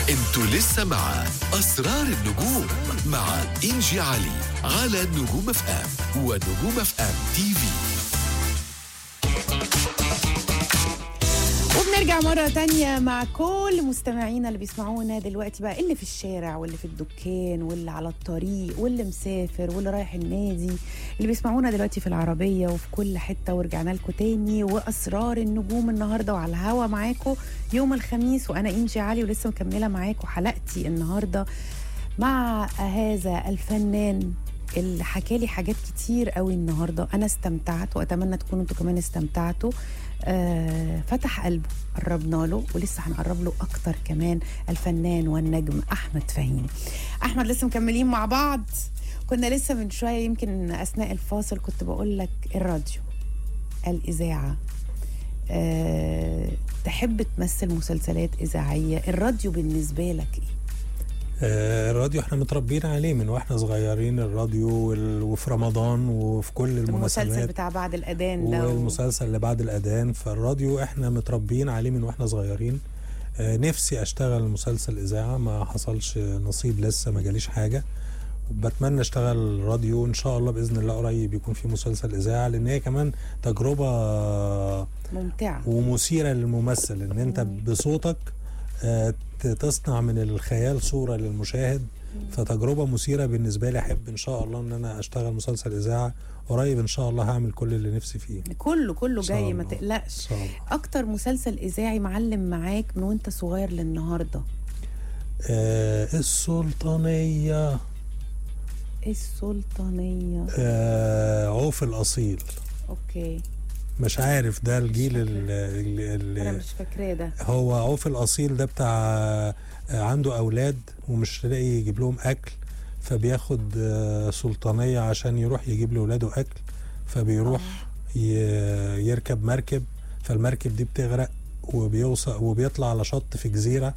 انتوا لسه مع اسرار النجوم مع انجي علي على نجوم اف ام ونجوم اف ام تي في وبنرجع مرة تانية مع كل مستمعينا اللي بيسمعونا دلوقتي بقى اللي في الشارع واللي في الدكان واللي على الطريق واللي مسافر واللي رايح النادي اللي بيسمعونا دلوقتي في العربية وفي كل حتة ورجعنا لكم تاني وأسرار النجوم النهاردة وعلى الهوا معاكم يوم الخميس وأنا إنجي علي ولسه مكملة معاكم حلقتي النهاردة مع هذا الفنان اللي حكى لي حاجات كتير قوي النهارده انا استمتعت واتمنى تكونوا انتوا كمان استمتعتوا آه فتح قلبه قربنا له ولسه هنقرب له اكتر كمان الفنان والنجم احمد فهيم احمد لسه مكملين مع بعض كنا لسه من شويه يمكن اثناء الفاصل كنت بقول لك الراديو الاذاعه أه تحب تمثل مسلسلات اذاعيه الراديو بالنسبه لك ايه آه، الراديو احنا متربيين عليه من واحنا صغيرين الراديو وال- وفي رمضان وفي كل المسلسل المناسبات بتاع بعد الاذان ده و- والمسلسل اللي بعد الاذان فالراديو احنا متربيين عليه من واحنا صغيرين آه، نفسي اشتغل مسلسل اذاعه ما حصلش نصيب لسه ما جاليش حاجه بتمنى اشتغل راديو ان شاء الله باذن الله قريب يكون في مسلسل اذاعه لان هي كمان تجربه ممتعه ومثيره للممثل ان انت بصوتك آه، ت- تصنع من الخيال صوره للمشاهد فتجربه مثيره بالنسبه لي احب ان شاء الله ان انا اشتغل مسلسل اذاعه قريب ان شاء الله هعمل كل اللي نفسي فيه كله كله إن شاء جاي ما الله. تقلقش ان شاء الله اكتر مسلسل اذاعي معلم معاك من وانت صغير للنهارده آه السلطانيه السلطانيه آه عوف الاصيل اوكي مش عارف ده الجيل اللي, انا اللي مش فاكراه ده هو عوف الاصيل ده بتاع آه، عنده اولاد ومش لاقي يجيب لهم اكل فبياخد آه، سلطانيه عشان يروح يجيب لاولاده اكل فبيروح ي- يركب مركب فالمركب دي بتغرق وبيوصل وبيطلع على شط في جزيره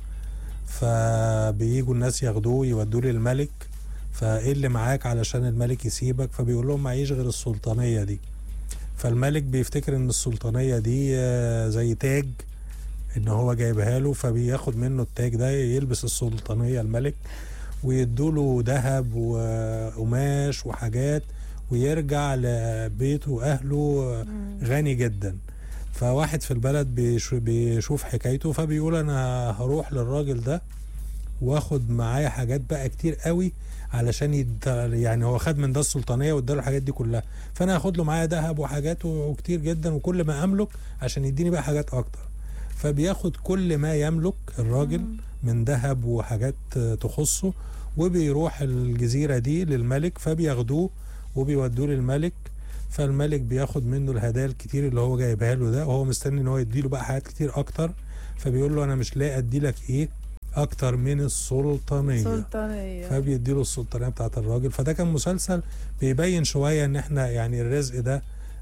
فبييجوا الناس ياخدوه يودوه للملك فايه اللي معاك علشان الملك يسيبك فبيقول لهم معيش غير السلطانيه دي فالملك بيفتكر ان السلطانيه دي آه، زي تاج ان هو جايبها له فبياخد منه التاج ده يلبس السلطانيه الملك ويدوله ذهب وقماش وحاجات ويرجع لبيته واهله غني جدا فواحد في البلد بيشو- بيشوف حكايته فبيقول انا هروح للراجل ده واخد معايا حاجات بقى كتير قوي علشان يد... يعني هو خد من ده السلطانيه واداله الحاجات دي كلها فانا هاخد له معايا ذهب وحاجات وكتير جدا وكل ما املك عشان يديني بقى حاجات اكتر فبياخد كل ما يملك الراجل من ذهب وحاجات تخصه وبيروح الجزيره دي للملك فبياخدوه وبيودوه للملك فالملك بياخد منه الهدايا الكتير اللي هو جايبها له ده وهو مستني ان هو يديله بقى حاجات كتير اكتر فبيقول له انا مش لاقي ادي لك ايه اكتر من السلطانيه سلطانيه فبيديله السلطانيه بتاعت الراجل فده كان مسلسل بيبين شويه ان احنا يعني الرزق ده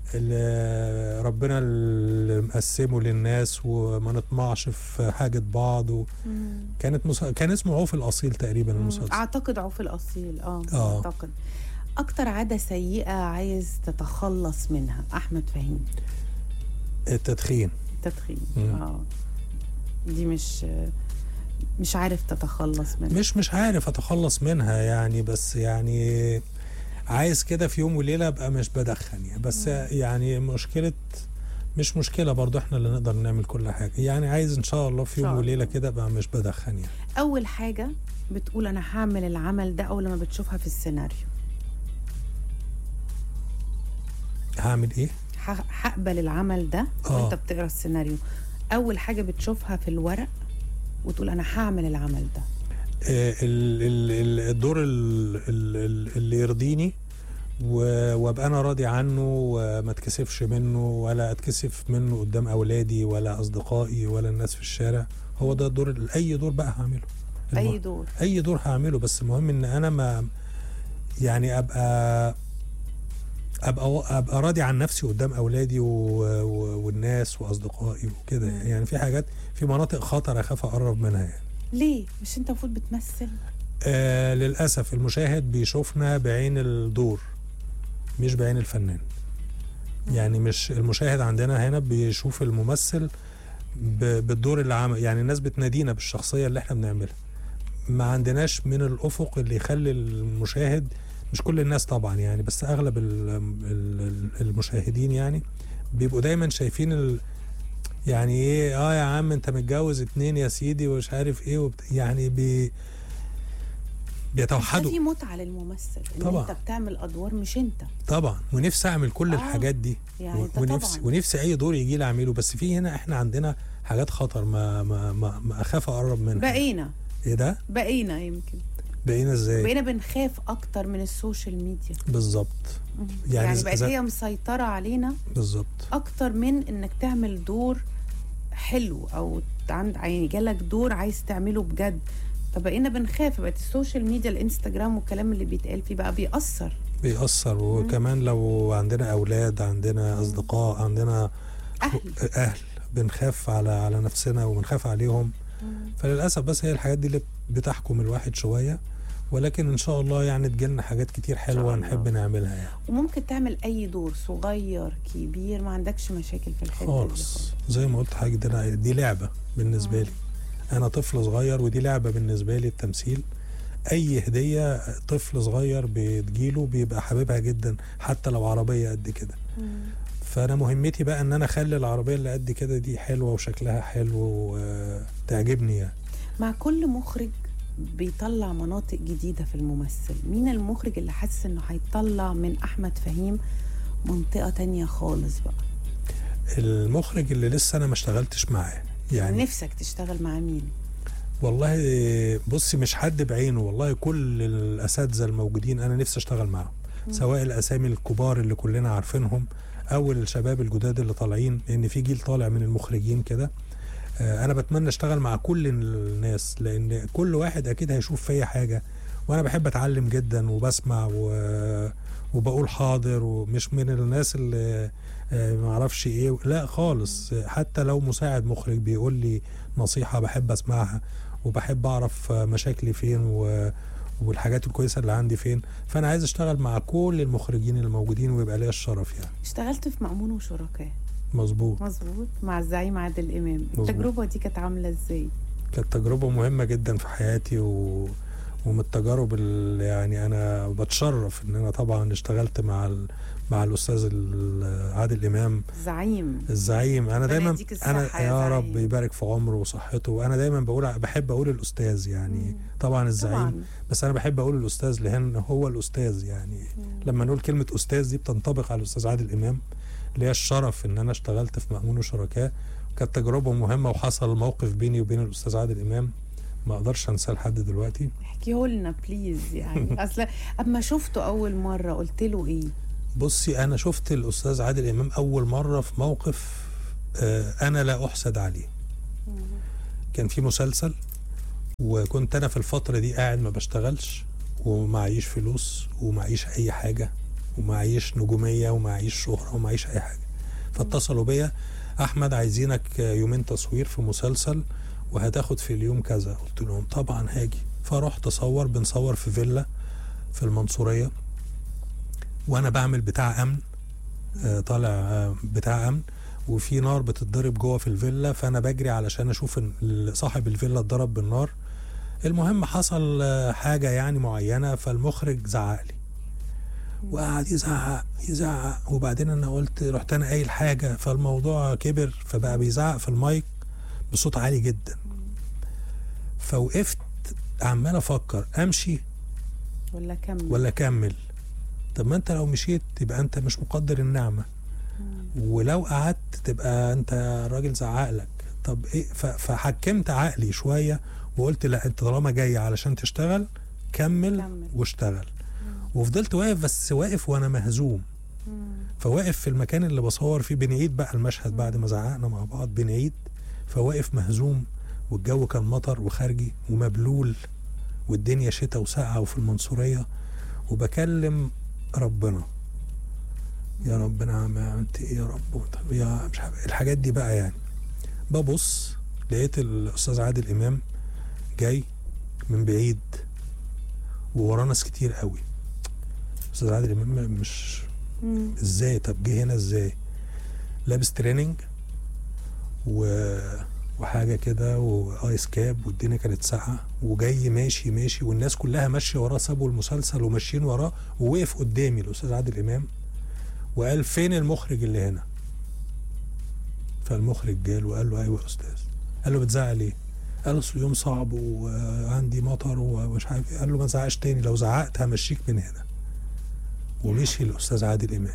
اللي ربنا اللي مقسمه للناس وما نطمعش في حاجه بعض وكانت مس... كان اسمه عوف الاصيل تقريبا المسلسل اعتقد عوف الاصيل اه آه. اعتقد اكتر عاده سيئه عايز تتخلص منها احمد فهيم التدخين التدخين مم. اه دي مش مش عارف تتخلص منها مش مش عارف اتخلص منها يعني بس يعني عايز كده في يوم وليله ابقى مش بدخن يعني بس يعني مشكله مش مشكله برضو احنا اللي نقدر نعمل كل حاجه يعني عايز ان شاء الله في إن يوم شاء وليله الله. كده ابقى مش بدخن يعني اول حاجه بتقول انا هعمل العمل ده اول ما بتشوفها في السيناريو هعمل ايه ه- هقبل العمل ده آه. وانت بتقرا السيناريو اول حاجه بتشوفها في الورق وتقول انا هعمل العمل ده آه، ال- ال- ال- الدور ال- ال- ال- اللي يرضيني و- وابقى انا راضي عنه وما اتكسفش منه ولا اتكسف منه قدام اولادي ولا اصدقائي ولا الناس في الشارع هو ده الدور ال- اي دور بقى هعمله اي المهم- دور اي دور هعمله بس المهم ان انا ما يعني ابقى ابقى ابقى راضي عن نفسي قدام اولادي و... و... والناس واصدقائي وكده يعني في حاجات في مناطق خطر اخاف اقرب منها يعني ليه مش انت المفروض بتمثل آه للاسف المشاهد بيشوفنا بعين الدور مش بعين الفنان يعني مش المشاهد عندنا هنا بيشوف الممثل ب- بالدور اللي عمل يعني الناس بتنادينا بالشخصيه اللي احنا بنعملها ما عندناش من الافق اللي يخلي المشاهد مش كل الناس طبعا يعني بس اغلب ال- ال- المشاهدين يعني بيبقوا دايما شايفين ال يعني ايه اه يا عم انت متجوز اتنين يا سيدي ومش عارف ايه وبت... يعني بي بس ده بيتوحدوا في متعه للممثل ان طبعا. انت بتعمل ادوار مش انت طبعا ونفسي اعمل كل آه، الحاجات دي يعني و- ده ونفسي طبعا ونفسي اي دور يجي لي اعمله بس في هنا احنا عندنا حاجات خطر ما ما ما, ما اخاف اقرب منها بقينا ايه ده بقينا يمكن بقينا ازاي بقينا بنخاف اكتر من السوشيال ميديا بالظبط يعني, يعني يعني ز- بقت ز- هي مسيطره علينا بالظبط اكتر من انك تعمل دور حلو او عند يعني جالك دور عايز تعمله بجد فبقينا بنخاف بقت السوشيال ميديا الانستجرام والكلام اللي بيتقال فيه بقى بيأثر بيأثر وكمان لو عندنا اولاد عندنا اصدقاء عندنا اهل اهل بنخاف على على نفسنا وبنخاف عليهم فللاسف بس هي الحاجات دي اللي بتحكم الواحد شويه ولكن ان شاء الله يعني تجيلنا حاجات كتير حلوه الله. نحب نعملها يعني وممكن تعمل اي دور صغير كبير ما عندكش مشاكل في الحته دي خالص زي ما قلت حاجه دي, دي لعبه بالنسبه لي انا طفل صغير ودي لعبه بالنسبه لي التمثيل اي هديه طفل صغير بتجيله بيبقى حاببها جدا حتى لو عربيه قد كده مم. فانا مهمتي بقى ان انا اخلي العربيه اللي قد كده دي حلوه وشكلها حلو وتعجبني يعني مع كل مخرج بيطلع مناطق جديدة في الممثل مين المخرج اللي حاسس انه هيطلع من احمد فهيم منطقة تانية خالص بقى المخرج اللي لسه انا ما اشتغلتش معاه يعني نفسك تشتغل مع مين والله بصي مش حد بعينه والله كل الاساتذه الموجودين انا نفسي اشتغل معاهم سواء الاسامي الكبار اللي كلنا عارفينهم او الشباب الجداد اللي طالعين لان في جيل طالع من المخرجين كده آه، انا بتمنى اشتغل مع كل الناس لان كل واحد اكيد هيشوف فيا حاجه وانا بحب اتعلم جدا وبسمع و... وبقول حاضر ومش من الناس اللي آه، ما اعرفش ايه لا خالص آه، حتى لو مساعد مخرج بيقول لي نصيحه بحب اسمعها وبحب اعرف آه، مشاكلي فين و... والحاجات الكويسه اللي عندي فين فانا عايز اشتغل مع كل المخرجين الموجودين ويبقى ليا الشرف يعني اشتغلت في مأمون وشركاء مظبوط مظبوط مع الزعيم عادل امام مظبوط. التجربة دي كانت عاملة ازاي كانت تجربة مهمة جدا في حياتي و... ومن التجارب اللي يعني أنا بتشرف إن أنا طبعا اشتغلت مع ال... مع الأستاذ ال- عادل إمام زعيم الزعيم أنا ربنا دايما يديك الصحة أنا يا يا رب زعيم. يبارك في عمره وصحته وأنا دايما بقول بحب أقول الأستاذ يعني مم. طبعا الزعيم طبعا بس أنا بحب أقول الأستاذ لأن هو الأستاذ يعني لما نقول كلمة أستاذ دي بتنطبق على الأستاذ عادل إمام اللي هي الشرف إن أنا اشتغلت في مأمون وشركاء كانت تجربة مهمة وحصل موقف بيني وبين الأستاذ عادل إمام ما أقدرش أنساه لحد دلوقتي احكيه لنا بليز يعني اصل اما شفته اول مرة قلت له ايه بصي أنا شفت الأستاذ عادل إمام أول مرة في موقف آه، أنا لا أحسد عليه كان في مسلسل وكنت أنا في الفترة دي قاعد ما بشتغلش ومعيش فلوس ومعيش أي حاجة ومعيش نجومية ومعيش شهرة ومعيش أي حاجة فاتصلوا بيا أحمد عايزينك يومين تصوير في مسلسل وهتاخد في اليوم كذا قلت لهم طبعا هاجي فرحت أصور بنصور في فيلا في المنصورية وأنا بعمل بتاع أمن آه، طالع آه، بتاع أمن وفي نار بتتضرب جوه في الفيلا فانا بجري علشان اشوف إن صاحب الفيلا اتضرب بالنار المهم حصل آه، حاجه يعني معينه فالمخرج زعق لي وقعد يزعق يزعق وبعدين انا قلت رحت انا قايل حاجه فالموضوع كبر فبقى بيزعق في المايك بصوت عالي جدا فوقفت عمال افكر امشي ولا كمل ولا اكمل طب ما انت لو مشيت تبقى انت مش مقدر النعمه ولو قعدت تبقى انت الراجل زعق لك طب ايه ف- فحكمت عقلي شويه وقلت لا انت طالما جاي علشان تشتغل كمل, كمل. واشتغل وفضلت واقف بس واقف وانا مهزوم مم. فواقف في المكان اللي بصور فيه بنعيد بقى المشهد بعد ما زعقنا مع بعض بنعيد فواقف مهزوم والجو كان مطر وخارجي ومبلول والدنيا شتاء وساقعة وفي المنصورية وبكلم ربنا يا رب انا عم- عملت ايه يا رب طب يا مش عارف الحاجات دي بقى يعني ببص لقيت الاستاذ عادل امام جاي من بعيد ووراه ناس كتير قوي استاذ عادل امام مش مم. ازاي طب جه هنا ازاي لابس تريننج و... وحاجه كده وايس كاب والدنيا كانت ساقعه وجاي ماشي ماشي والناس كلها ماشيه وراه سابوا المسلسل وماشيين وراه ووقف قدامي الاستاذ عادل امام وقال فين المخرج اللي هنا فالمخرج جاله وقال له ايوه يا استاذ قال له بتزعل ايه قال له أصل يوم صعب وعندي مطر ومش عارف ايه قال له ما تزعقش تاني لو زعقت همشيك من هنا ومشي الاستاذ عادل امام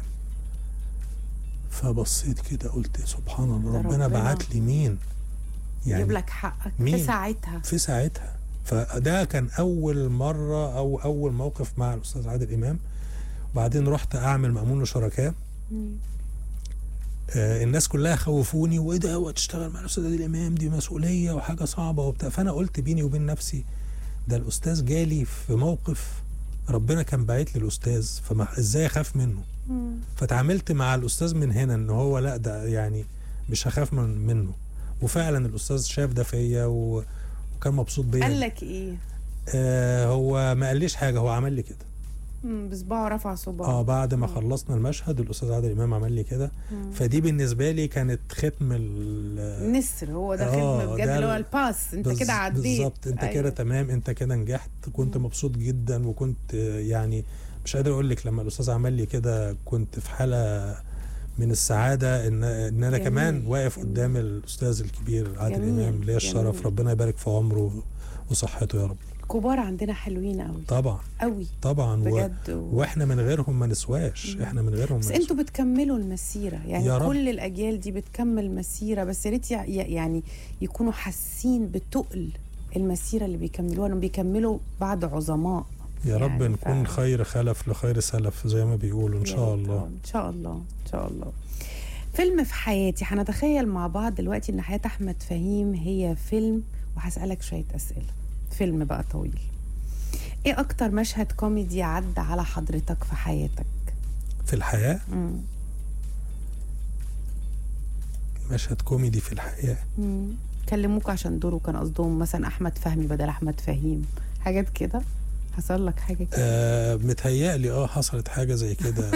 فبصيت كده قلت سبحان الله ده ربنا ربنا. بعت لي مين يجيب لك حقك مين؟ في ساعتها في ساعتها فده كان اول مره او اول موقف مع الاستاذ عادل امام وبعدين رحت اعمل مأمون لشركاء مم. آه الناس كلها خوفوني وايه ده هو تشتغل مع الاستاذ عادل امام دي مسؤوليه وحاجه صعبه وبتاع فانا قلت بيني وبين نفسي ده الاستاذ جالي في موقف ربنا كان باعت لي الاستاذ فما ازاي اخاف منه مم. فتعاملت مع الاستاذ من هنا ان هو لا ده يعني مش هخاف من منه وفعلا الاستاذ شاف ده فيا و- وكان مبسوط بيا قال لك ايه؟ آه هو ما قاليش حاجه هو عمل لي كده مم، بصباعه رفع صباعه اه بعد ما مم. خلصنا المشهد الاستاذ عادل امام عمل لي كده مم. فدي بالنسبه لي كانت ختم ال نسر هو ده آه، خدمه بجد ده اللي هو ال- الباس انت بز- كده عديت بالظبط انت أيوة. كده تمام انت كده نجحت كنت مم. مبسوط جدا وكنت آه، يعني مش قادر اقول لك لما الاستاذ عمل لي كده كنت في حاله من السعاده ان ان انا جميل، كمان واقف جميل. قدام الاستاذ الكبير عادل جميل، امام ليا الشرف جميل. ربنا يبارك في عمره وصحته يا رب الكبار عندنا حلوين قوي طبعا قوي طبعا و... بجد و... واحنا من غيرهم ما نسواش مم. احنا من غيرهم بس ما انتوا بتكملوا المسيره يعني يا رب. كل الاجيال دي بتكمل مسيره بس يا ريت يع- يعني يكونوا حاسين بتقل المسيره اللي بيكملوها انهم بيكملوا بعد عظماء يا رب يعني نكون ف- خير خلف لخير سلف زي ما بيقولوا ان يا شاء ريت. الله آه، ان شاء الله ان شاء الله فيلم في حياتي هنتخيل مع بعض دلوقتي ان حياه احمد فهيم هي فيلم وهسالك شويه اسئله فيلم بقى طويل ايه اكتر مشهد كوميدي عدى على حضرتك في حياتك في الحياه مم. مشهد كوميدي في الحياه مم. كلموك عشان دوره كان قصدهم مثلا احمد فهمي بدل احمد فهيم حاجات كده حصل لك حاجه كده آه متهيألي اه حصلت حاجة زي كده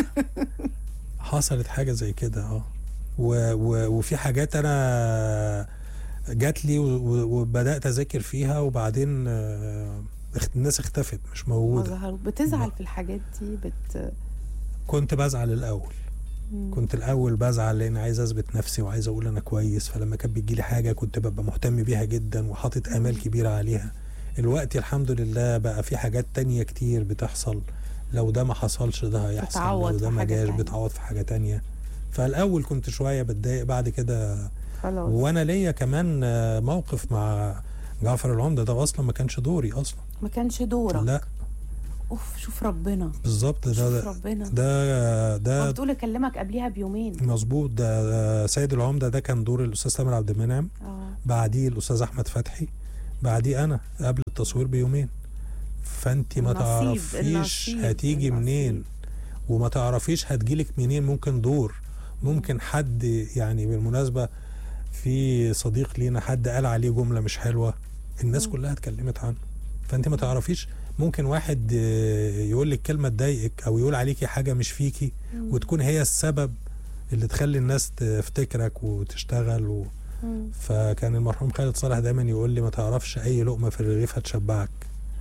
حصلت حاجة زي كده اه و و وفي حاجات انا جات لي و- و- وبدأت اذاكر فيها وبعدين آه اخت- الناس اختفت مش ما موجودة ظهروا بتزعل ما- في الحاجات دي بت كنت بزعل الاول مم. كنت الاول بزعل لان عايز اثبت نفسي وعايز اقول انا كويس فلما كانت بتجيلي حاجة كنت ببقى مهتم بيها جدا وحاطط امال كبيرة عليها الوقت الحمد لله بقى في حاجات تانية كتير بتحصل لو ده ما حصلش ده هيحصل بتعوض لو في ده ما حاجة جاش تانية. بتعوض في حاجة تانية فالأول كنت شوية بتضايق بعد كده خلاص وأنا ليا كمان آه، موقف مع جعفر العمدة ده أصلا ما كانش دوري أصلا ما كانش دورك لا اوف شوف ربنا بالظبط ده شوف ده ربنا ده, هو ده بتقول اكلمك قبليها بيومين مظبوط ده, ده سيد العمدة ده كان دور الأستاذ تامر عبد المنعم اه بعديه الأستاذ أحمد فتحي بعديه أنا قبل التصوير بيومين فأنت ما النصيب- تعرفيش النصيب- هتيجي النصيب. منين وما تعرفيش هتجيلك منين ممكن دور ممكن حد يعني بالمناسبة في صديق لينا حد قال عليه جملة مش حلوة الناس مم. كلها اتكلمت عنه فانت ما تعرفيش ممكن واحد آه، يقول لك كلمة تضايقك او يقول عليكي حاجة مش فيكي مم. وتكون هي السبب اللي تخلي الناس تفتكرك وتشتغل و... مم. فكان المرحوم خالد صالح دايما يقول لي ما تعرفش اي لقمة في الرغيف هتشبعك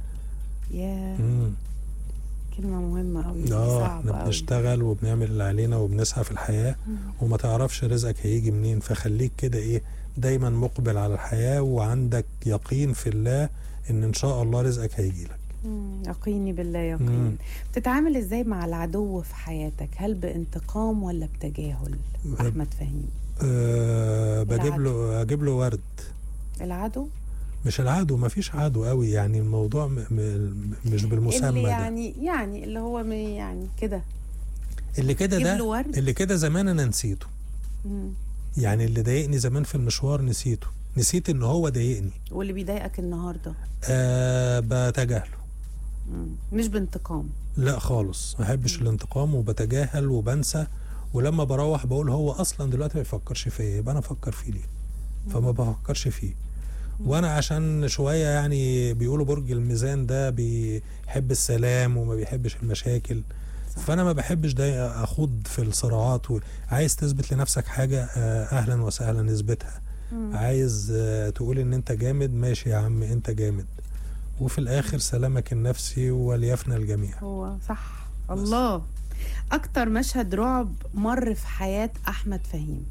يا مم. كلمه مهمه قوي اه صعبه احنا قوي بنشتغل وبنعمل اللي علينا وبنسعى في الحياة مم. وما تعرفش رزقك هيجي منين فخليك كده ايه دايما مقبل على الحياة وعندك يقين في الله ان ان شاء الله رزقك هيجي لك مم. يقيني بالله مم. يقين بتتعامل ازاي مع العدو في حياتك هل بانتقام ولا بتجاهل احمد فهيم أه بجيب العدو. له اجيب له ورد العدو مش العدو ما فيش عدو قوي يعني الموضوع م م مش بالمسمى اللي ده يعني يعني اللي هو م- يعني كده اللي كده جيب له ده ورد اللي كده زمان انا نسيته مم. يعني اللي ضايقني زمان في المشوار نسيته نسيت ان هو ضايقني واللي بيضايقك النهارده أه بتجاهله مم. مش بانتقام لا خالص ما بحبش الانتقام وبتجاهل وبنسى ولما بروح بقول هو اصلا دلوقتي ما بيفكرش فيا يبقى انا افكر فيه ليه فما بفكرش فيه وانا عشان شويه يعني بيقولوا برج الميزان ده بيحب السلام وما بيحبش المشاكل صح. فانا ما بحبش ده اخوض في الصراعات وعايز تثبت لنفسك حاجه آه، اهلا وسهلا اثبتها مم. عايز آه، تقول ان انت جامد ماشي يا عم انت جامد وفي الاخر سلامك النفسي وليفنى الجميع هو صح الله اكتر مشهد رعب مر في حياة احمد فهيم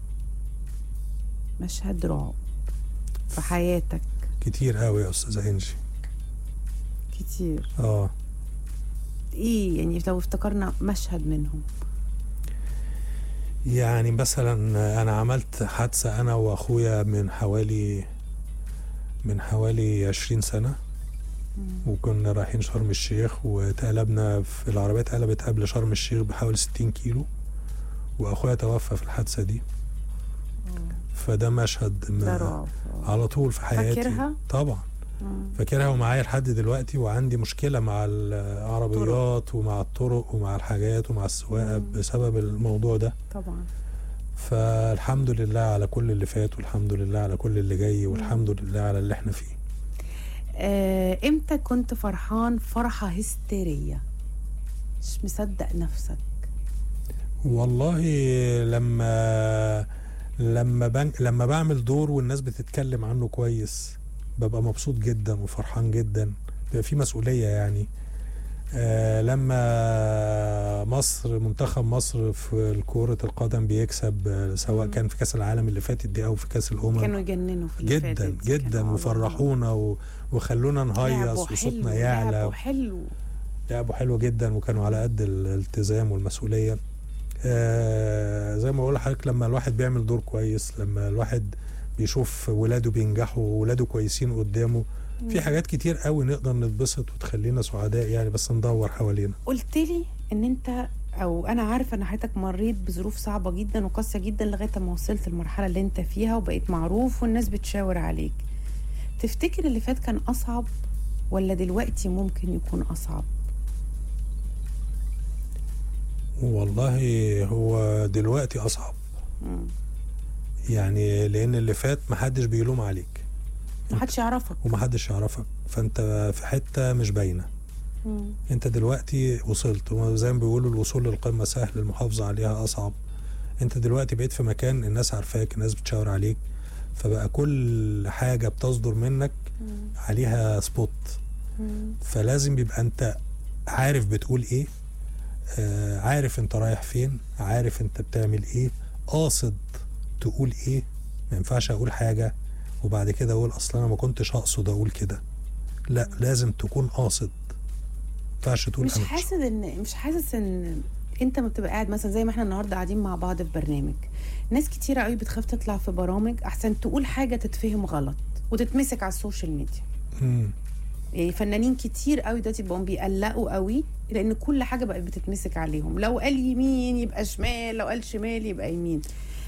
مشهد رعب في حياتك كتير قوي يا استاذه انجي كتير اه ايه يعني لو افتكرنا مشهد منهم يعني مثلا انا عملت حادثه انا واخويا من حوالي من حوالي 20 سنه وكنا رايحين شرم الشيخ واتقلبنا في العربيه اتقلبت قبل شرم الشيخ بحوالي 60 كيلو واخويا توفى في الحادثه دي فده مشهد ده ما رعب آه. على طول في حياتي فاكرها؟ طبعا مم. فاكرها ومعايا لحد دلوقتي وعندي مشكله مع العربيات ومع الطرق ومع الحاجات ومع السواقه مم. بسبب الموضوع ده طبعا فالحمد لله على كل اللي فات والحمد لله على كل اللي جاي والحمد لله على اللي احنا فيه آه، امتى كنت فرحان فرحة هستيرية مش مصدق نفسك والله لما لما بن... لما بعمل دور والناس بتتكلم عنه كويس ببقى مبسوط جدا وفرحان جدا بيبقى في مسؤولية يعني آه لما مصر منتخب مصر في كرة القدم بيكسب آه، سواء مم. كان في كأس العالم اللي فاتت دي أو في كأس الأمم كانوا يجننوا في اللي جدا فاتت دي، جدا كانوا وفرحونا و... وخلونا لعبوا نهيص حلو، وصوتنا يعلى لعبوا حلو لعبوا حلو جدا وكانوا على قد الالتزام والمسؤوليه آه زي ما بقول لحضرتك لما الواحد بيعمل دور كويس لما الواحد بيشوف ولاده بينجحوا وولاده كويسين قدامه في حاجات كتير قوي نقدر نتبسط وتخلينا سعداء يعني بس ندور حوالينا قلت لي ان انت او انا عارفه ان حضرتك مريت بظروف صعبه جدا وقاسيه جدا لغايه ما وصلت المرحله اللي انت فيها وبقيت معروف والناس بتشاور عليك تفتكر اللي فات كان اصعب ولا دلوقتي ممكن يكون اصعب والله هو دلوقتي اصعب مم. يعني لان اللي فات محدش بيلوم عليك محدش يعرفك ومحدش يعرفك فانت في حته مش باينه مم. انت دلوقتي وصلت وزي ما بيقولوا الوصول للقمه سهل المحافظه عليها اصعب انت دلوقتي بقيت في مكان الناس عارفاك الناس بتشاور عليك فبقى كل حاجه بتصدر منك مم. عليها سبوت مم. فلازم يبقى انت عارف بتقول ايه آه عارف انت رايح فين عارف انت بتعمل ايه قاصد تقول ايه ما ينفعش اقول حاجه وبعد كده اقول اصلا انا ما كنتش اقصد اقول كده لا لازم تكون قاصد ما ينفعش تقول مش أنا حاسس ان مش حاسس ان انت ما بتبقى قاعد مثلا زي ما احنا النهارده قاعدين مع بعض في برنامج ناس كتيرة قوي بتخاف تطلع في برامج احسن تقول حاجه تتفهم غلط وتتمسك على السوشيال ميديا مم. يعني فنانين كتير قوي دلوقتي بقوا بيقلقوا قوي لان كل حاجه بقت بتتمسك عليهم لو قال يمين يبقى شمال لو قال شمال يبقى يمين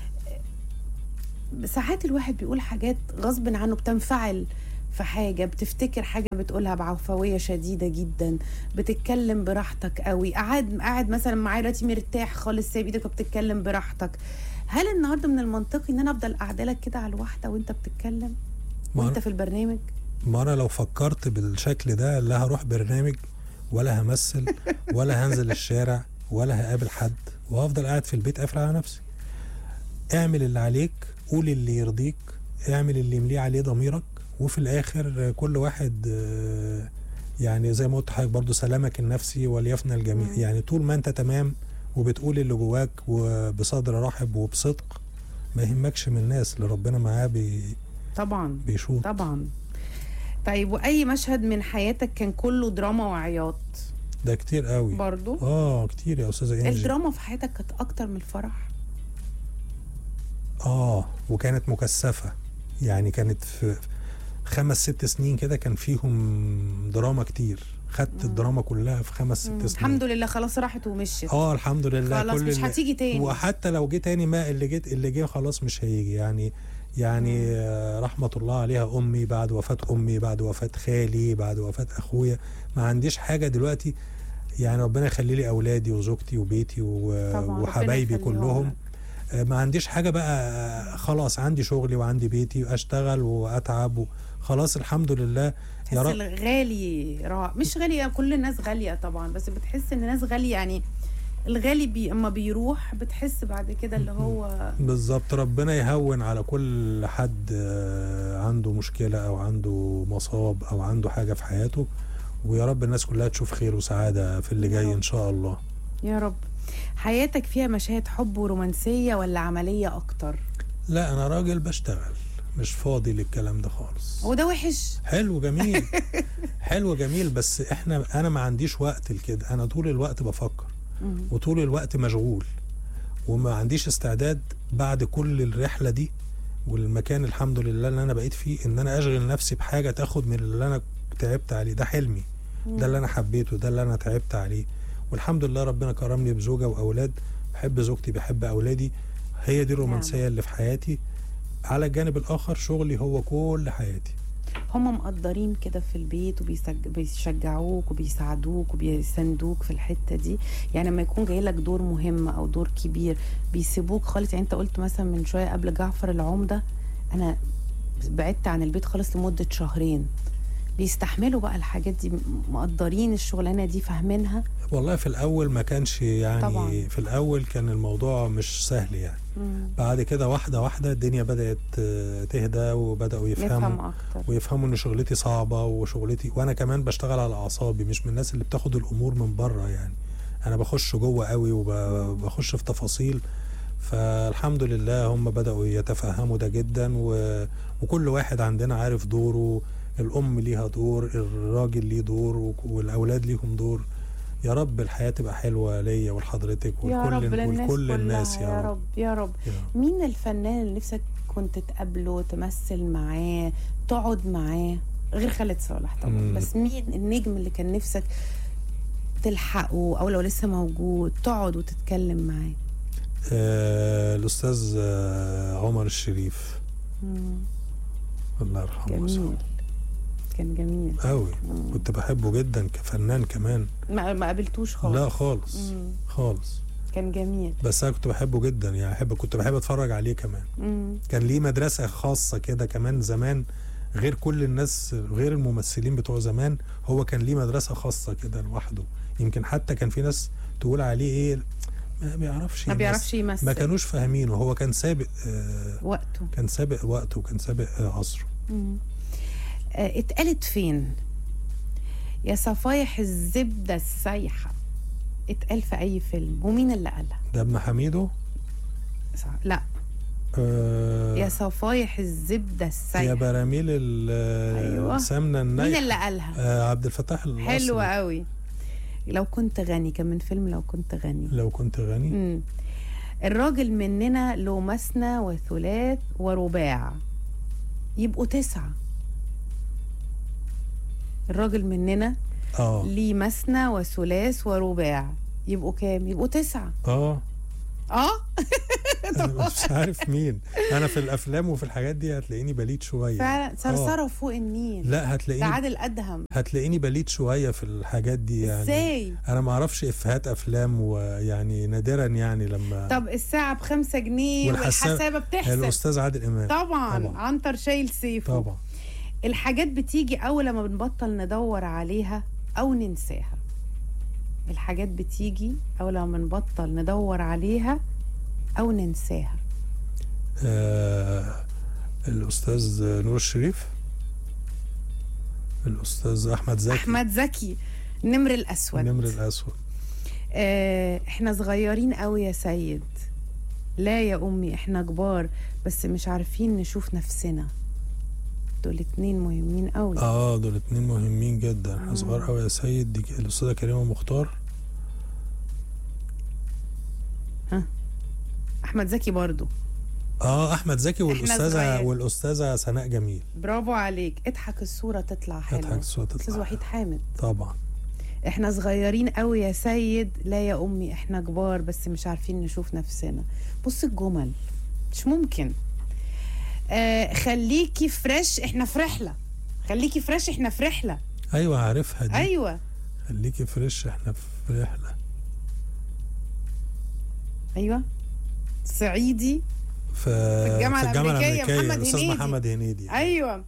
ساعات الواحد بيقول حاجات غصب عنه بتنفعل في حاجة بتفتكر حاجة بتقولها بعفوية شديدة جدا بتتكلم براحتك قوي قاعد قاعد مثلا معايا دلوقتي مرتاح خالص سايب ايدك وبتتكلم براحتك هل النهارده من المنطقي ان انا افضل قاعده لك كده على الواحده وانت بتتكلم ما وانت أنا- في البرنامج ما انا لو فكرت بالشكل ده لا هروح برنامج ولا همثل ولا هنزل الشارع ولا هقابل حد وهفضل قاعد في البيت قافل على نفسي اعمل اللي عليك قول اللي يرضيك اعمل اللي يمليه عليه ضميرك وفي الاخر كل واحد آه، يعني زي ما قلت لحضرتك برضو سلامك النفسي وليفنى الجميع مم. يعني طول ما انت تمام وبتقول اللي جواك وبصدر رحب وبصدق ما يهمكش من الناس اللي ربنا معاه بي طبعا بيشوط طبعا طيب واي مشهد من حياتك كان كله دراما وعياط ده كتير قوي برضو اه كتير يا استاذه انجي الدراما في حياتك كانت اكتر من الفرح اه وكانت مكثفه يعني كانت في خمس ست سنين كده كان فيهم دراما كتير خدت الدراما كلها في خمس مم. ست سنين الحمد لله خلاص راحت ومشيت اه الحمد لله خلاص كل مش اللي- هتيجي تاني وحتى لو جه تاني ما اللي جيت اللي جه خلاص مش هيجي يعني يعني آه، رحمة الله عليها أمي بعد وفاة أمي بعد وفاة خالي بعد وفاة أخويا ما عنديش حاجة دلوقتي يعني ربنا يخلي لي أولادي وزوجتي وبيتي و- طبعا ربنا وحبايبي يخليهم كلهم لك. آه، ما عنديش حاجة بقى آه، خلاص عندي شغلي وعندي بيتي وأشتغل وأتعب خلاص الحمد لله تحس يا رب الغالي را... مش غالية كل الناس غالية طبعا بس بتحس ان الناس غالية يعني الغالي بي اما بيروح بتحس بعد كده اللي هو بالظبط ربنا يهون على كل حد آه، عنده مشكلة أو عنده مصاب أو عنده حاجة في حياته ويا رب الناس كلها تشوف خير وسعادة في اللي يا جاي رب. إن شاء الله يا رب حياتك فيها مشاهد حب ورومانسيه ولا عمليه اكتر لا أنا راجل بشتغل مش فاضي للكلام ده خالص هو ده وحش حلو جميل حلو جميل بس احنا انا ما عنديش وقت لكده انا طول الوقت بفكر مم. وطول الوقت مشغول وما عنديش استعداد بعد كل الرحله دي والمكان الحمد لله اللي انا بقيت فيه ان انا اشغل نفسي بحاجه تاخد من اللي انا تعبت عليه ده حلمي ده اللي انا حبيته ده اللي انا تعبت عليه والحمد لله ربنا كرمني بزوجه واولاد بحب زوجتي بحب اولادي هي دي الرومانسيه اللي في حياتي على الجانب الاخر شغلي هو كل حياتي هم مقدرين كده في البيت وبيشجعوك وبيساعدوك وبيساندوك في الحته دي يعني لما يكون جاي لك دور مهم او دور كبير بيسيبوك خالص يعني انت قلت مثلا من شويه قبل جعفر العمده انا بعدت عن البيت خالص لمده شهرين بيستحملوا بقى الحاجات دي مقدرين الشغلانه دي فاهمينها والله في الاول ما كانش يعني طبعاً. في الاول كان الموضوع مش سهل يعني مم. بعد كده واحده واحده الدنيا بدات آه، تهدى وبداوا يفهموا نفهم اكتر ويفهموا ان شغلتي صعبه وشغلتي وانا كمان بشتغل على اعصابي مش من الناس اللي بتاخد الامور من بره يعني انا بخش جوه قوي وبخش في تفاصيل فالحمد لله هم بداوا يتفهموا ده جدا و... وكل واحد عندنا عارف دوره الام ليها دور الراجل ليه دور وك- والاولاد ليهم دور يا رب الحياه تبقى حلوه ليا ولحضرتك يا رب ولكل للناس ولكل كلها الناس يا رب يا رب يا رب. مين الفنان اللي نفسك كنت تقابله تمثل معاه تقعد معاه غير خالد صالح طبعا مم. بس مين النجم اللي كان نفسك تلحقه او لو لسه موجود تقعد وتتكلم معاه آه الاستاذ آه عمر الشريف مم. الله يرحمه جميل ويسامحه. كان جميل قوي مم. كنت بحبه جدا كفنان كمان ما ما قابلتوش خالص لا خالص مم. خالص كان جميل بس انا كنت بحبه جدا يعني احب كنت بحب اتفرج عليه كمان مم. كان ليه مدرسه خاصه كده كمان زمان غير كل الناس غير الممثلين بتوع زمان هو كان ليه مدرسه خاصه كده لوحده يمكن حتى كان في ناس تقول عليه ايه ما بيعرفش ما يمثل. بيعرفش يمثل ما كانوش فاهمينه هو كان سابق آه وقته كان سابق وقته وكان سابق آه عصره مم. آه، اتقالت فين يا صفايح الزبدة السايحة اتقال في أي فيلم ومين اللي قالها ده ابن حميدو صح. لا آه يا صفايح الزبدة يا السايحة براميل ال- أيوة. السمنه مين النايحه اللي قالها آه عبد الفتاح الأصلي. حلوة قوي لو كنت غني كان من فيلم لو كنت غني لو كنت غني مم. الراجل مننا له مثنى وثلاث ورباع يبقوا تسعة الراجل مننا اه ليه مثنى وثلاث ورباع يبقوا كام يبقوا تسعة اه اه انا مش عارف مين انا في الافلام وفي الحاجات دي هتلاقيني بليد شويه فعلا صرصرة فوق النيل لا ده هتلاقيني عادل أدهم هتلاقيني بليد شويه في الحاجات دي يعني ازاي انا ما اعرفش افيهات افلام ويعني نادرا يعني لما طب الساعة بخمسة جنيه والحساب- والحسابة بتحسب الاستاذ عادل امام طبعا, طبعاً. عنتر شايل سيفه طبعا الحاجات بتيجي أول ما بنبطل ندور عليها أو ننساها الحاجات بتيجي أول ما بنبطل ندور عليها أو ننساها آه الاستاذ نور الشريف الاستاذ احمد زكي أحمد زكي النمر الأسود النمر الاسود آه احنا صغيرين قوي يا سيد لا يا امي احنا كبار بس مش عارفين نشوف نفسنا دول اتنين مهمين قوي اه دول اتنين مهمين جدا احنا مم. صغار قوي يا سيد دي الاستاذه كريمه مختار احمد زكي برضو اه احمد زكي والاستاذه صغير. والاستاذه سناء جميل برافو عليك اضحك الصورة تطلع اضحك حلوة الصوت استاذ تطلع وحيد حامد طبعا احنا صغيرين قوي يا سيد لا يا امي احنا كبار بس مش عارفين نشوف نفسنا بص الجمل مش ممكن آه خليكي فريش احنا في رحلة خليكي فريش احنا في رحلة ايوه عارفها دي ايوه خليكي فريش احنا في رحله ايوه صعيدي في الجامعة في الجامعه الأمريكية، الامريكيه محمد الاستاذ هنيدي. محمد هنيدي ايوه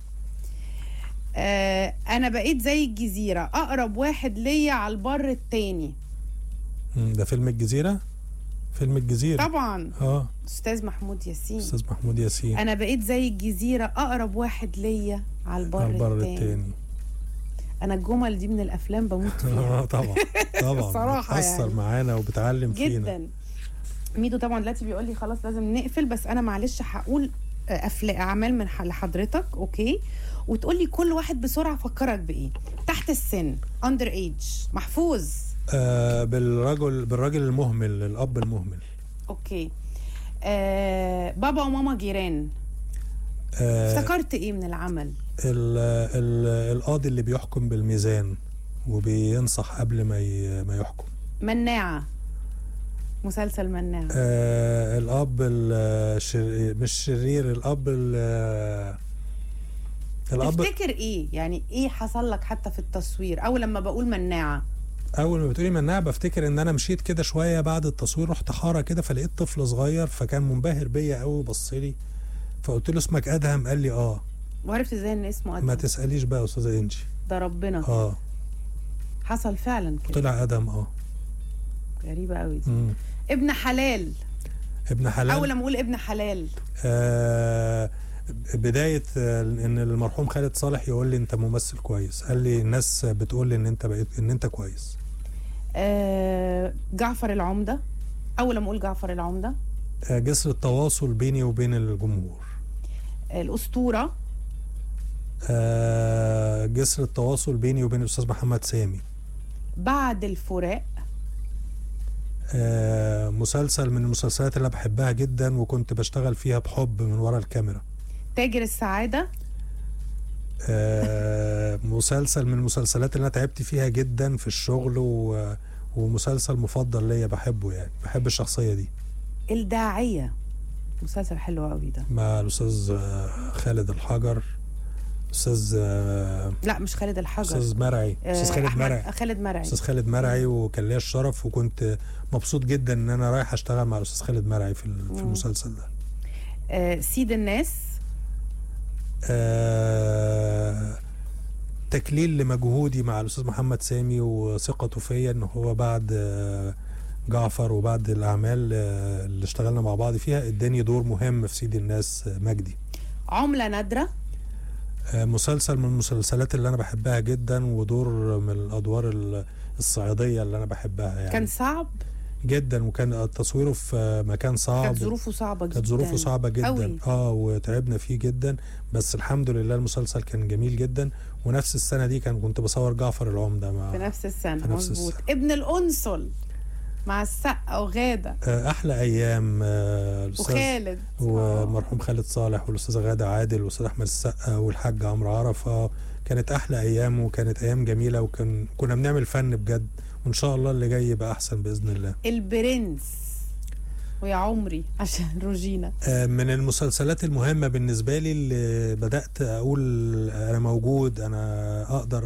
آه انا بقيت زي الجزيره اقرب واحد ليا على البر التاني مم، ده فيلم الجزيره فيلم الجزيره طبعا اه استاذ محمود ياسين استاذ محمود ياسين انا بقيت زي الجزيره اقرب واحد ليا على البر, على البر التاني. التاني انا الجمل دي من الافلام بموت فيها اه طبعا طبعا صراحة بتأثر يعني. معانا وبتعلم فينا جدا ميدو طبعا دلوقتي بيقول لي خلاص لازم نقفل بس انا معلش هقول افلام اعمال من ح- لحضرتك اوكي وتقول لي كل واحد بسرعه فكرك بايه تحت السن اندر ايج محفوظ آه بالرجل بالراجل المهمل الاب المهمل اوكي آه بابا وماما جيران آه افتكرت ايه من العمل ال ال القاضي اللي بيحكم بالميزان وبينصح قبل ما ي- ما يحكم مناعه مسلسل مناعه آه الاب الشر... مش شرير الاب ال- الاب تفتكر ايه يعني ايه حصل لك حتى في التصوير او لما بقول مناعه اول ما بتقولي مناع بفتكر ان انا مشيت كده شويه بعد التصوير رحت حاره كده فلقيت طفل صغير فكان منبهر بيا قوي بص لي فقلت له اسمك ادهم قال لي اه وعرفت ازاي ان اسمه ما أدهم تساليش بقى يا استاذه انجي ده ربنا اه حصل فعلا كده طلع ادهم اه غريبه قوي دي مم. ابن حلال ابن حلال اول لما اقول ابن حلال آه بدايه آه، ان المرحوم خالد صالح يقول لي انت ممثل كويس قال لي الناس بتقول لي ان انت بقيت ان انت كويس آه جعفر العمده اول لما اقول جعفر العمده آه جسر التواصل بيني وبين الجمهور آه الاسطوره آه جسر التواصل بيني وبين الاستاذ محمد سامي بعد الفراق آه مسلسل من المسلسلات اللي أنا بحبها جدا وكنت بشتغل فيها بحب من ورا الكاميرا تاجر السعاده آه مسلسل من المسلسلات اللي انا تعبت فيها جدا في الشغل و ومسلسل مفضل ليا بحبه يعني بحب الشخصيه دي الداعيه مسلسل حلو قوي ده مع الاستاذ آه، خالد الحجر استاذ آه، لا مش خالد الحجر استاذ مرعي آه، استاذ خالد أحمد- مرعي خالد مرعي استاذ خالد مرعي وكان ليا الشرف وكنت مبسوط جدا ان انا رايح اشتغل مع الاستاذ خالد مرعي في ال- في مم. المسلسل ده آه سيد الناس آه، تكليل لمجهودي مع الاستاذ محمد سامي وثقته فيا ان هو بعد آه، جعفر وبعد الاعمال آه، اللي اشتغلنا مع بعض فيها اداني دور مهم في سيد الناس آه، مجدي عمله نادره آه، مسلسل من المسلسلات اللي انا بحبها جدا ودور من الادوار ال- الصعيديه اللي انا بحبها يعني كان صعب جدا وكان تصويره في آه، مكان صعب كانت ظروفه صعبه جدا كانت ظروفه صعبة جدا أوي. اه وتعبنا فيه جدا بس الحمد لله المسلسل كان جميل جدا ونفس السنة دي كان كنت بصور جعفر العمدة مع في نفس السنه في نفس مظبوط السنة. ابن القنصل مع السقا وغاده آه أحلى أيام آه الأستاذ وخالد ومرحوم خالد صالح والأستاذة غادة عادل والأستاذ أحمد السقا والحاج عمرو عرفة كانت أحلى أيام وكانت أيام جميلة وكان كنا بنعمل فن بجد وإن شاء الله اللي جاي يبقى أحسن بإذن الله البرنس ويا عمري عشان روجينا آه، من المسلسلات المهمة بالنسبة لي اللي بدأت أقول أنا موجود أنا أقدر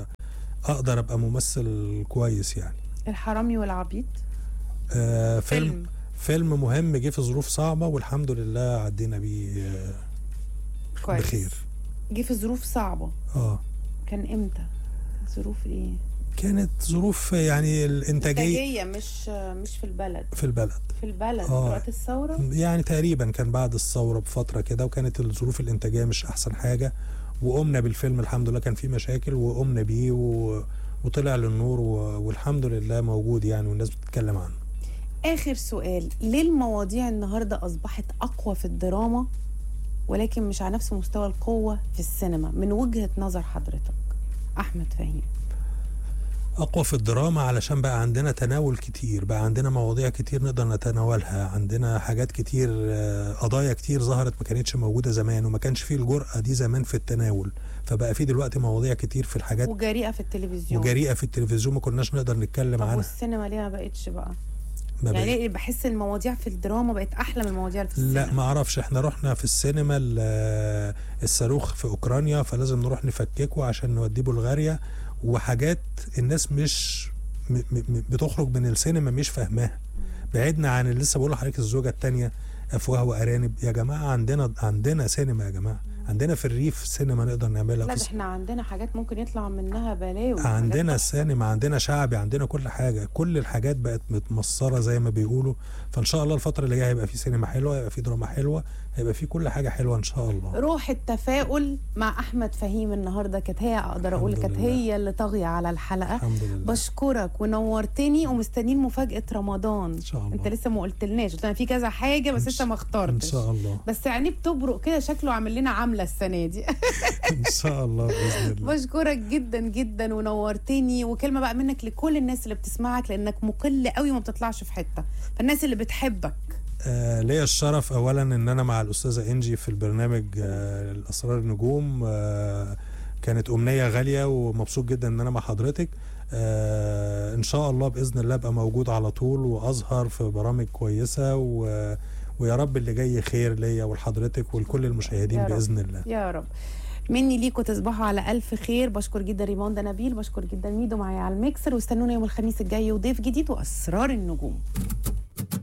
أقدر أبقى ممثل كويس يعني الحرامي والعبيط آه، فيلم فيلم فيلم مهم جه في ظروف صعبة والحمد لله عدينا بيه آه، كويس بخير جه في ظروف صعبه اه كان امتى ظروف ايه كانت ظروف يعني الإنتاجية إنتاجية مش مش في البلد في البلد في البلد آه. وقت الثورة يعني تقريبا كان بعد الثورة بفترة كده وكانت الظروف الإنتاجية مش أحسن حاجة وقمنا بالفيلم الحمد لله كان فيه مشاكل وقمنا بيه و... وطلع للنور و... والحمد لله موجود يعني والناس بتتكلم عنه آخر سؤال ليه المواضيع النهاردة أصبحت أقوى في الدراما ولكن مش على نفس مستوى القوة في السينما من وجهة نظر حضرتك أحمد فهيم أقوى في الدراما علشان بقى عندنا تناول كتير بقى عندنا مواضيع كتير نقدر نتناولها عندنا حاجات كتير آه، قضايا كتير ظهرت ما كانتش موجودة زمان وما كانش فيه الجرأة دي زمان في التناول فبقى فيه دلوقتي مواضيع كتير في الحاجات وجريئة في التلفزيون وجريئة في التلفزيون ما كناش نقدر نتكلم طب عنها والسينما ليه ما بقتش بقى ما يعني بقى- ليه بحس المواضيع في الدراما بقت أحلى من المواضيع اللي في السينما لا ما اعرفش احنا رحنا في السينما ال- الصاروخ في اوكرانيا فلازم نروح نفككه عشان نوديه بلغاريا وحاجات الناس مش م م بتخرج من السينما مش فاهماها بعدنا عن اللي لسه بقول لحضرتك الزوجه الثانيه افواه وارانب يا جماعه عندنا عندنا سينما يا جماعه عندنا في الريف سينما نقدر نعملها لا في ده احنا عندنا حاجات ممكن يطلع منها بلاوي عندنا حاجات سينما عندنا شعبي عندنا كل حاجه كل الحاجات بقت متمصره زي ما بيقولوا فان شاء الله الفتره اللي جايه هيبقى في سينما حلوه هيبقى في دراما حلوه هيبقى في كل حاجه حلوه ان شاء الله روح التفاؤل مع احمد فهيم النهارده كانت هي اقدر اقول الحمد كانت لله. هي اللي طاغيه على الحلقه الحمد لله بشكرك ونورتني ومستنيين مفاجاه رمضان ان شاء الله انت لسه ما قلتلناش قلت لنا في كذا حاجه بس إن لسه ما ان اخترتش شاء الله بس عينيه بتبرق كده شكله عامل لنا عامله السنه دي ان شاء الله باذن الله بشكرك جدا جدا ونورتني وكلمه بقى منك لكل الناس اللي بتسمعك لانك مقل قوي وما بتطلعش في حته فالناس اللي بتحبك آه ليا الشرف اولا ان انا مع الاستاذه انجي في البرنامج آه الاسرار النجوم آه كانت امنيه غاليه ومبسوط جدا ان انا مع حضرتك آه ان شاء الله باذن الله ابقى موجود على طول واظهر في برامج كويسه و ويا رب اللي جاي خير ليا ولحضرتك ولكل المشاهدين يا رب. باذن الله يا رب مني ليكوا تصبحوا على الف خير بشكر جدا ريموندا نبيل بشكر جدا ميدو معايا على الميكسر واستنونا يوم الخميس الجاي وضيف جديد واسرار النجوم